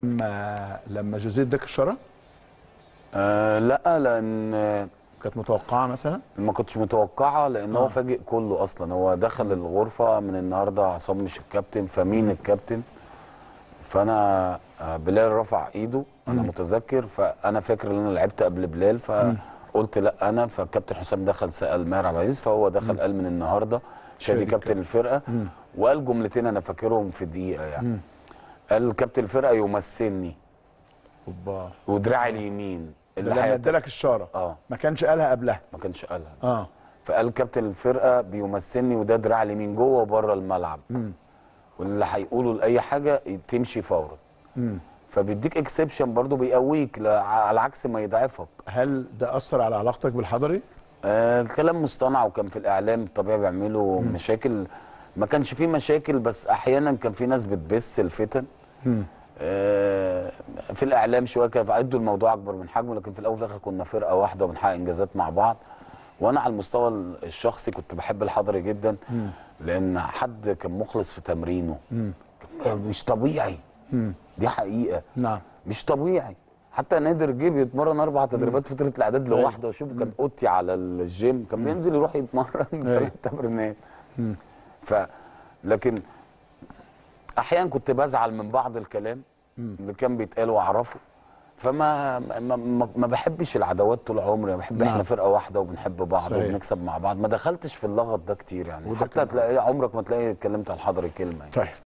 لما لما جوزيه اداك الشاره آه لا لان آه، كانت متوقعه مثلا ما كنتش متوقعه لان هو آه. فاجئ كله اصلا هو دخل الغرفه من النهارده عصام مش الكابتن فمين الكابتن فانا آه، بلال رفع ايده انا متذكر فانا فاكر ان انا لعبت قبل بلال فقلت لا انا فالكابتن حسام دخل سال ماهر عبد العزيز فهو دخل قال من النهارده شادي شادي كابتن الفرقه وقال جملتين انا فاكرهم في دقيقه يعني قال كابتن الفرقه يمثلني اوبا ودراعي اليمين اللي لما هيت- ادالك الشاره اه ما كانش قالها قبلها ما كانش قالها اه فقال كابتن الفرقه بيمثلني وده دراع اليمين جوه وبره الملعب واللي هيقولوا لاي حاجه تمشي فورا فبيديك اكسبشن برضو بيقويك لا- على عكس ما يضعفك هل ده اثر على علاقتك بالحضري آه الكلام مصطنع وكان في الاعلام طبيعي بيعملوا مشاكل ما كانش فيه مشاكل بس احيانا كان في ناس بتبث الفتن آه في الاعلام شويه كانوا ادوا الموضوع اكبر من حجمه لكن في الاول وفي الاخر كنا فرقه واحده وبنحقق انجازات مع بعض وانا على المستوى الشخصي كنت بحب الحضري جدا لان حد كان مخلص في تمرينه مش طبيعي دي حقيقه نعم مش طبيعي حتى نادر جه بيتمرن اربع تدريبات في فتره الاعداد لوحده وشوف كان اوتي على الجيم كان بينزل يروح يتمرن ثلاث تمرينات ف لكن احيانا كنت بزعل من بعض الكلام اللي كان بيتقال واعرفه فما ما, ما, ما بحبش العداوات طول عمري بحب نعم. احنا فرقه واحده وبنحب بعض صحيح. وبنكسب مع بعض ما دخلتش في اللغط ده كتير يعني وده حتى كان- تلاقي عمرك ما تلاقي اتكلمت على الحضري كلمه يعني. طيب